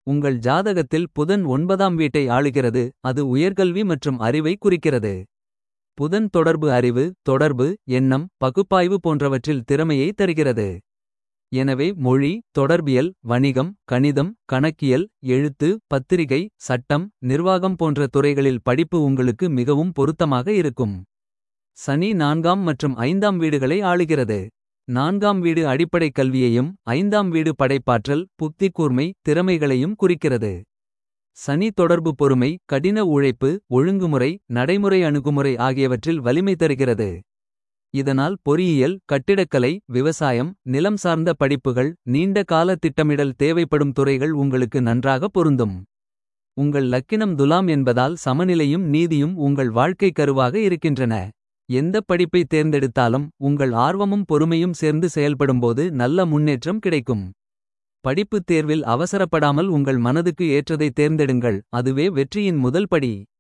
உங்கள் ஜாதகத்தில் புதன் ஒன்பதாம் வீட்டை ஆளுகிறது அது உயர்கல்வி மற்றும் அறிவை குறிக்கிறது. புதன் தொடர்பு அறிவு தொடர்பு எண்ணம் பகுப்பாய்வு போன்றவற்றில் திறமையை தருகிறது. எனவே மொழி தொடர்பியல் வணிகம் கணிதம் கணக்கியல் எழுத்து பத்திரிகை சட்டம் நிர்வாகம் போன்ற துறைகளில் படிப்பு உங்களுக்கு மிகவும் பொருத்தமாக இருக்கும். சனி நான்காம் மற்றும் ஐந்தாம் வீடுகளை ஆளுகிறது. நான்காம் வீடு அடிப்படைக் கல்வியையும் ஐந்தாம் வீடு படைப்பாற்றல் புத்திக்கூர்மை திறமைகளையும் குறிக்கிறது. சனி தொடர்பு பொறுமை கடின உழைப்பு ஒழுங்குமுறை நடைமுறை அணுகுமுறை ஆகியவற்றில் வலிமை தருகிறது. இதனால் பொறியியல் கட்டிடக்கலை விவசாயம் நிலம் சார்ந்த படிப்புகள் நீண்ட கால திட்டமிடல் தேவைப்படும் துறைகள் உங்களுக்கு நன்றாக பொருந்தும். உங்கள் லக்கினம் துலாம் என்பதால் சமநிலையும் நீதியும் உங்கள் வாழ்க்கை கருவாக இருக்கின்றன. எந்த படிப்பை தேர்ந்தெடுத்தாலும் உங்கள் ஆர்வமும் பொறுமையும் சேர்ந்து செயல்படும்போது நல்ல முன்னேற்றம் கிடைக்கும். படிப்புத் தேர்வில் அவசரப்படாமல் உங்கள் மனதுக்கு ஏற்றதை தேர்ந்தெடுங்கள் அதுவே வெற்றியின் முதல் படி.